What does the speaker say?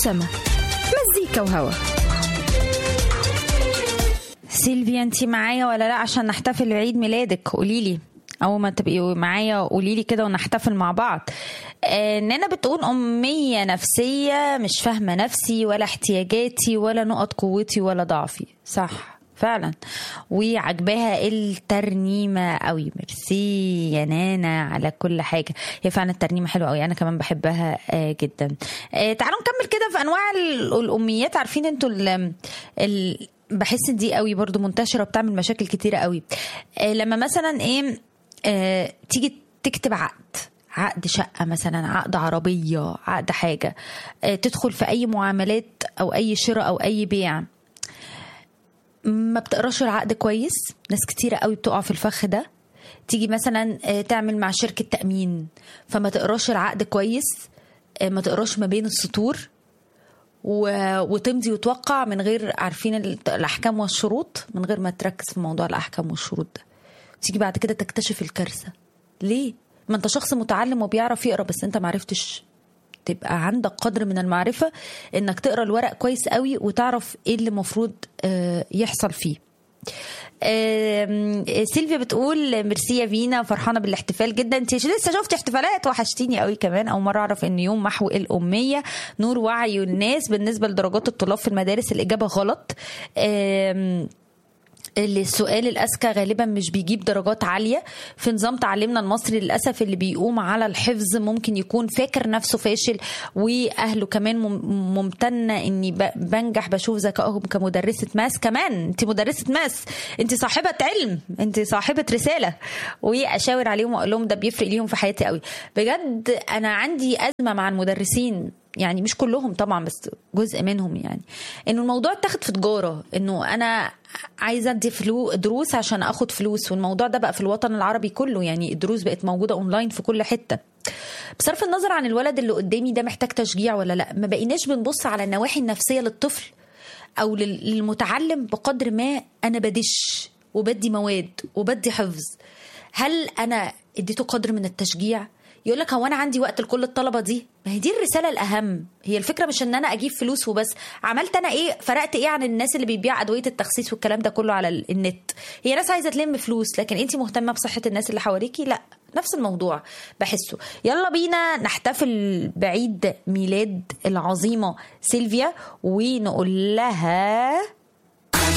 وسما مزيكا وهوا سيلفيا انت معايا ولا لا عشان نحتفل بعيد ميلادك قولي لي اول ما تبقي معايا قولي لي كده ونحتفل مع بعض آه، اننا بتقول اميه نفسيه مش فاهمه نفسي ولا احتياجاتي ولا نقط قوتي ولا ضعفي صح فعلا وعجباها الترنيمه قوي ميرسي يا نانا على كل حاجه هي فعلا الترنيمه حلوه قوي انا كمان بحبها آه، جدا آه، تعالوا نكمل كده في انواع ال- الاميات عارفين انتوا ال- ال- بحس دي قوي برضو منتشره بتعمل مشاكل كتيره قوي آه، لما مثلا ايه آه، تيجي تكتب عقد عقد شقة مثلا عقد عربية عقد حاجة آه، تدخل في أي معاملات أو أي شراء أو أي بيع ما بتقراش العقد كويس ناس كتيرة قوي بتقع في الفخ ده تيجي مثلا آه، تعمل مع شركة تأمين فما تقراش العقد كويس آه، ما تقراش ما بين السطور و... وتمضي وتوقع من غير عارفين ال- الأحكام والشروط من غير ما تركز في موضوع الأحكام والشروط ده تيجي بعد كده تكتشف الكارثة ليه؟ ما انت شخص متعلم وبيعرف يقرا بس انت معرفتش تبقى عندك قدر من المعرفة انك تقرا الورق كويس قوي وتعرف ايه اللي المفروض آه، يحصل فيه آم، سيلفيا بتقول ميرسي يا فينا فرحانه بالاحتفال جدا انت لسه شفتي احتفالات وحشتيني قوي كمان اول مره اعرف ان يوم محو الاميه نور وعي الناس بالنسبه لدرجات الطلاب في المدارس الاجابه غلط آم، اللي السؤال الأذكى غالبا مش بيجيب درجات عالية في نظام تعليمنا المصري للأسف اللي بيقوم على الحفظ ممكن يكون فاكر نفسه فاشل وأهله كمان مم- ممتنة إني ب- بنجح بشوف ذكائهم كمدرسة ماس كمان أنت مدرسة ماس أنت صاحبة علم أنت صاحبة رسالة وأشاور عليهم وأقول لهم ده بيفرق ليهم في حياتي قوي بجد أنا عندي أزمة مع المدرسين يعني مش كلهم طبعا بس جزء منهم يعني انه الموضوع اتاخد في تجاره انه انا عايزه ادي فلو دروس عشان اخد فلوس والموضوع ده بقى في الوطن العربي كله يعني الدروس بقت موجوده اونلاين في كل حته بصرف النظر عن الولد اللي قدامي ده محتاج تشجيع ولا لا ما بقيناش بنبص على النواحي النفسيه للطفل او لل- للمتعلم بقدر ما انا بدش وبدي مواد وبدي حفظ هل انا اديته قدر من التشجيع يقول لك هو انا عندي وقت لكل الطلبه دي ما هي دي الرساله الاهم هي الفكره مش ان انا اجيب فلوس وبس عملت انا ايه فرقت ايه عن الناس اللي بيبيع ادويه التخسيس والكلام ده كله على ال- النت هي ناس عايزه تلم فلوس لكن انت مهتمه بصحه الناس اللي حواليكي لا نفس الموضوع بحسه يلا بينا نحتفل بعيد ميلاد العظيمه سيلفيا ونقول لها